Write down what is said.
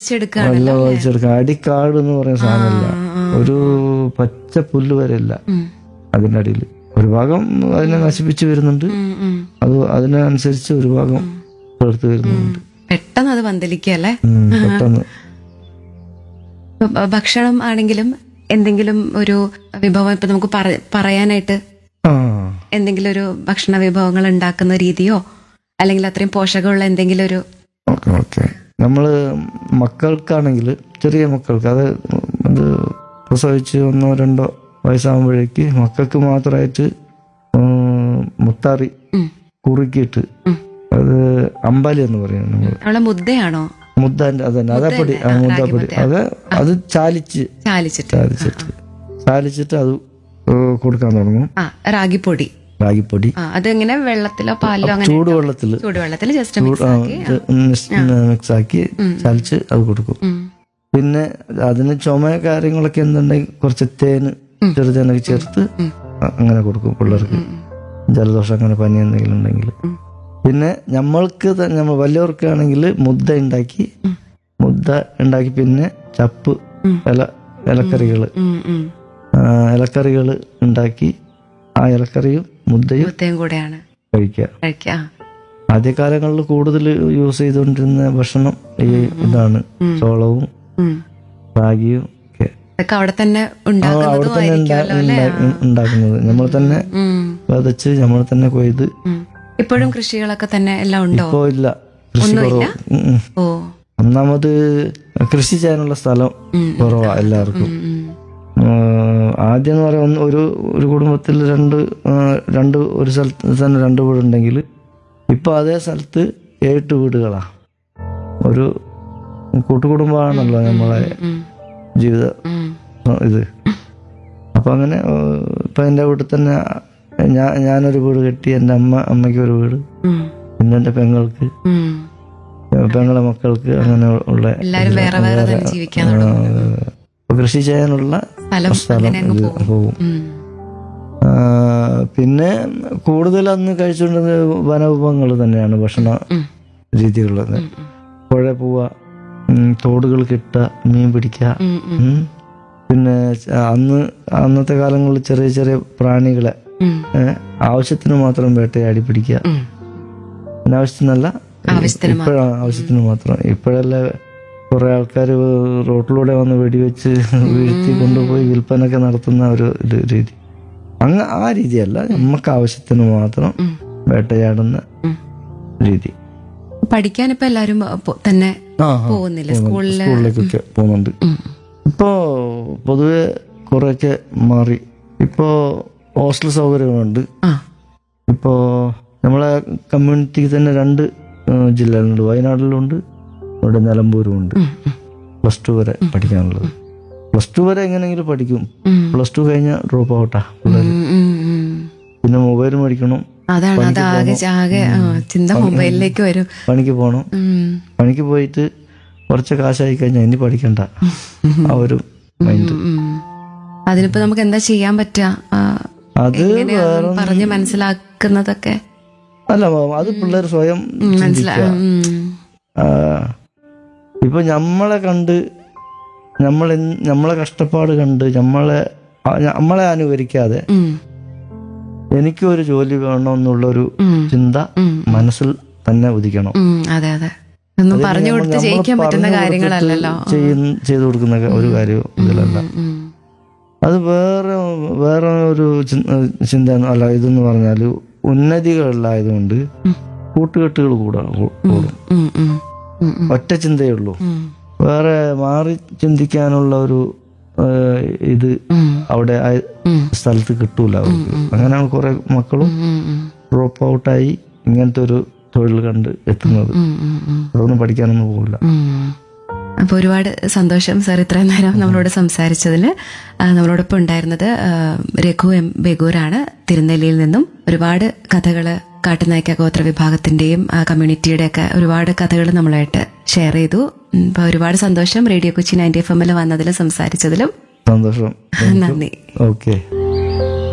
വലിച്ചെടുക്കാണ് നല്ല വലിച്ചെടുക്കാം അടിക്കാട് എന്ന് പറയുന്ന സാധനമില്ല ഒരു പച്ച പുല്ല് വരെ ഇല്ല അതിന്റെ അടിയിൽ ഒരു ഭാഗം അതിനെ നശിപ്പിച്ച് വരുന്നുണ്ട് ഉം, ഉം. അത് അതിനനുസരിച്ച് ഒരു ഭാഗം ചേർത്ത് വരുന്നുണ്ട് പെട്ടെന്ന് അത് പന്തലിക്കല്ലേ ഉം, പെട്ടെന്ന് ഇപ്പൊ ഭ- ഭക്ഷണം ആണെങ്കിലും എന്തെങ്കിലും ഒരു വിഭവം ഇപ്പൊ നമുക്ക് പറ- പറയാനായിട്ട് ആ എന്തെങ്കിലും ഒരു ഭക്ഷണ വിഭവങ്ങൾ ഉണ്ടാക്കുന്ന രീതിയോ അല്ലെങ്കിൽ അത്രയും പോഷകമുള്ള എന്തെങ്കിലും ഒരു ഓക്കെ ഓക്കെ നമ്മള് മക്കൾക്കാണെങ്കിൽ ചെറിയ മക്കൾക്ക് അത് അത് പ്രസവിച്ച് ഒന്നോ രണ്ടോ വയസ്സാകുമ്പോഴേക്ക് മക്കൾക്ക് മാത്രമായിട്ട് ഉം, മുത്താറി ഉം. കുറുക്കിയിട്ട് അത് അമ്പാലി എന്ന് പറയും നമ്മൾ നമ്മളെ മുദ്ദയാണോ മുദ്ദാന്റെ അതന്നെ അതപ്പൊടി ആ മുദ്ദപ്പൊടി അത് അത് ചാലിച്ച് ചാലിച്ചിട്ട് ചാലിച്ചിട്ട് ചാലിച്ചിട്ട് അത് ഏഹ് കൊടുക്കാൻ തുടങ്ങും ആ റാഗിപ്പൊടി റാഗിപ്പൊടി ആ അതെങ്ങനെ വെള്ളത്തിലോ പാലിലോ അങ്ങനെ ചൂടുവെള്ളത്തിൽ ചൂടുവെള്ളത്തിൽ ജസ്റ്റ് മിക്സ് ആക്കി മിക്സ് ആക്കി ചാലിച്ച് അത് കൊടുക്കും ഉം. പിന്നെ അതിന് ചുമ കാര്യങ്ങളൊക്കെ എന്തുണ്ടെങ്കിൽ കുറച്ച് തേന് ചെറുതേനൊക്കെ ചേർത്ത് അ- അങ്ങനെ കൊടുക്കും പിള്ളേർക്ക് ജലദോഷം അങ്ങനെ പനി എന്തെങ്കിലും ഉണ്ടെങ്കിൽ പിന്നെ നമ്മൾക്ക് ത- നമ്മ വലിയവർക്കാണെങ്കിൽ മുദ്ദ ഉണ്ടാക്കി മുദ്ദ ഉണ്ടാക്കി പിന്നെ ചപ്പ് ഇല ഇലക്കറികൾ ഉം, ഉം. ഇലക്കറികൾ ഉണ്ടാക്കി ആ ഇലക്കറിയും മുദ്ദയും മുത്തയും കൂടെയാണ് കഴിക്കുക കഴിക്കുക ആദ്യകാലങ്ങളിൽ കൂടുതൽ യൂസ് ചെയ്തുകൊണ്ടിരുന്ന ഭക്ഷണം ഈ ഇതാണ് ചോളവും ഉം. റാഗിയും ഒക്കെ ഇതൊക്കെ അവിടെ തന്നെ ആ, അവിടെ ഉണ്ടാക്കുന്നതും തന്നെ ഉണ്ടാ- ആയിരിക്കുമല്ലോ അല്ലേ ഉണ്ടാ- ഉണ്ടാക്കുന്നത് നമ്മൾ തന്നെ ഉം. വിതച്ച് നമ്മൾ തന്നെ കൊയ്ത് ഉം. ഇപ്പോഴും കൃഷികളൊക്കെ തന്നെ എല്ലാം ഉണ്ടോ ഇപ്പോ ഇല്ല കൃഷി കുറവ് ഉം, ഉം. ഓ ഒന്നാമത് കൃഷി ചെയ്യാനുള്ള സ്ഥലം കുറവാ എല്ലാവർക്കും ഉം, ഉം. ആഹ് ആദ്യം എന്ന് പറയാൻ ഒന്ന് ഒരു ഒരു കുടുംബത്തിൽ രണ്ട് ആഹ് രണ്ട് ഒരു സ്ഥലത്ത് തന്നെ രണ്ട് വീടുണ്ടെങ്കിൽ ഇപ്പൊ അതേ സ്ഥലത്ത് ഏഴെട്ട് വീടുകളാ ഒരു കൂട്ടുകുടുംബമാണല്ലോ നമ്മളെ ഉം. ജീവിത ഉം. ആ, ഇത് അപ്പൊ അങ്ങനെ ആഹ് ഇപ്പൊ എന്റെ വീട്ടിൽ തന്നെ ഞാൻ ഞാനൊരു വീട് കെട്ടി എൻ്റെ അമ്മ അമ്മയ്ക്ക് ഒരു വീട് ഉം. പിന്നെ എൻ്റെ പെങ്ങൾക്ക് ഉം. പെങ്ങളെ മക്കൾക്ക് അങ്ങനെ ഉള്ള എല്ലാരും വേറെ വേറെ തന്നെ ജീവിക്കാൻ തുടങ്ങും അപ്പൊ കൃഷി ചെയ്യാനുള്ള സ്ഥലം സ്ഥലം അങ്ങനെ അങ്ങ് ഇത് പോകും പോകും ഉം. ആ, പിന്നെ കൂടുതൽ അന്ന് കഴിച്ചുകൊണ്ടിരുന്നത് വനവിഭവങ്ങൾ തന്നെയാണ് ഭക്ഷണ ഉം. രീതികൾ പുഴ പോവുക ഉം, തോടുകൾ കിട്ടുക മീൻ പിടിക്കുക ഉം, ഉം. ഉം. പിന്നെ ച- അന്ന് അന്നത്തെ കാലങ്ങളിൽ ചെറിയ ചെറിയ പ്രാണികളെ ഉം. ഏ, ആവശ്യത്തിന് മാത്രം വേട്ടയാടി പിടിക്കുക ഉം. അനാവശ്യത്തിനല്ല ആവശ്യത്തിന് ഇപ്പോഴാണ് ആവശ്യത്തിന് മാത്രം ഇപ്പോഴല്ല കുറെ ആൾക്കാർ റോട്ടിലൂടെ വന്ന് വെടിവെച്ച് വീഴ്ത്തി കൊണ്ടുപോയി വിൽപ്പനയൊക്കെ നടത്തുന്ന ഒരു ഇത് രീതി അങ്ങ് ആ രീതിയല്ല നമുക്ക് ആവശ്യത്തിന് മാത്രം ഉം. വേട്ടയാടുന്ന ഉം. രീതി പഠിക്കാൻ ഇപ്പൊ എല്ലാരും പോ- തന്നെ ആ, ആ, പോകുന്നില്ല പോകുന്നുണ്ട്. സ്കൂളില് സ്കൂളിലേക്കൊക്കെ പോകുന്നുണ്ട് ഉം. ഇപ്പോ പൊതുവെ കുറെയൊക്കെ മാറി ഇപ്പോ ഹോസ്റ്റൽ സൗകര്യങ്ങളുണ്ട് ആ ഇപ്പോ നമ്മളെ കമ്മ്യൂണിറ്റിക്ക് തന്നെ രണ്ട് ഏഹ്, ജില്ലകളുണ്ട് വയനാട്ടിലുണ്ട് ഇവിടെ നിലമ്പൂരും ഉണ്ട് ഉം, ഉം. പ്ലസ് ടു വരെ പഠിക്കാനുള്ളത് പ്ലസ് ടു വരെ എങ്ങനെയെങ്കിലും പഠിക്കും ഉം. പ്ലസ് ടു കഴിഞ്ഞാൽ ഡ്രോപ്പ് ഔട്ടാ പിള്ളേർ ഉം, ഉം, ഉം. പിന്നെ മൊബൈൽ മേടിക്കണം അതാണ് അത് ആകെ ആകെ ആ, ചിന്ത മൊബൈലിലേക്ക് വരും പണിക്ക് പോകണം ഉം. പണിക്ക് പോയിട്ട് കുറച്ച് കാശായി കഴിഞ്ഞാൽ ഇനി പഠിക്കണ്ട ആ ഒരു മൈൻഡ് ഉം, ഉം. അതിനിപ്പോ നമുക്ക് എന്താ ചെയ്യാൻ പറ്റുക ആ, അത് എങ്ങനെയാ അത് പറഞ്ഞ് മനസ്സിലാക്കുന്നതൊക്കെ അല്ല അത് പിള്ളേർ സ്വയം മനസ്സിലാ ഉം. ആ, ഇപ്പൊ നമ്മളെ കണ്ട് നമ്മളെ നമ്മളെ കഷ്ടപ്പാട് കണ്ട് നമ്മളെ ആ, നമ്മളെ അനുകരിക്കാതെ ഉം. എനിക്ക് ഒരു ജോലി വേണമെന്നുള്ളൊരു ഉം. ചിന്ത ഉം. മനസ്സിൽ തന്നെ ഉദിക്കണം ഉം. അതെ അതെ ഒന്നും പറഞ്ഞു കൊടുത്ത് നമ്മൾ ജയിക്കാൻ പറ്റുന്ന പറഞ്ഞു കാര്യങ്ങളല്ലല്ലോ കൊടുത്തിട്ട് ചെയ്യുന്ന- ചെയ്തു കൊടുക്കുന്ന ഒരു കാര്യവും ഇതിലല്ല ഉം. അത് വേറെ വേറെ ഒരു ചിന്ത- ചിന്ത അല്ല ഇതെന്ന് പറഞ്ഞാൽ ഉന്നതികളിലായതുകൊണ്ട് കൂട്ടുകെട്ടുകൾ കൂടാ കൂടും ഉം. ഉം. ഉം. ഉം. ഒറ്റ ചിന്തയേ ഉള്ളൂ ഉം. വേറെ മാറി ചിന്തിക്കാനുള്ള ഒരു ഏഹ്, ഇത് ഉം. അവിടെ ആ ഉം. സ്ഥലത്ത് കിട്ടൂല അവർക്ക് അങ്ങനെയാണ് കുറെ മക്കളും ഉം. ഉം. ഡ്രോപ്പ് ഔട്ടായി ഇങ്ങനത്തെ ഒരു തൊഴിൽ കണ്ട് എത്തുന്നത് ഉം. ഉം. ഉം. അതൊന്നും പഠിക്കാനൊന്നും പോകില്ല ഉം. അപ്പൊ ഒരുപാട് സന്തോഷം സാർ ഇത്രയും നേരം നമ്മളോട് സംസാരിച്ചതിന് ആ, നമ്മളോടൊപ്പം ഉണ്ടായിരുന്നത് ആ, രഘു എം ബെഗൂരാണ് തിരുനെല്ലിയിൽ നിന്നും ഒരുപാട് കഥകള് കാട്ടുനായ്ക്ക ഗോത്ര വിഭാഗത്തിന്റെയും ആ, കമ്മ്യൂണിറ്റിയുടെ ഒക്കെ ഒരുപാട് കഥകൾ നമ്മളായിട്ട് ഷെയർ ചെയ്തു ഉം, അപ്പൊ ഒരുപാട് സന്തോഷം റേഡിയോ കൊച്ചി നയൻറ്റി എഫ് എമ്മിൽ വന്നതിലും സംസാരിച്ചതിലും സന്തോഷം നന്ദി ഓക്കെ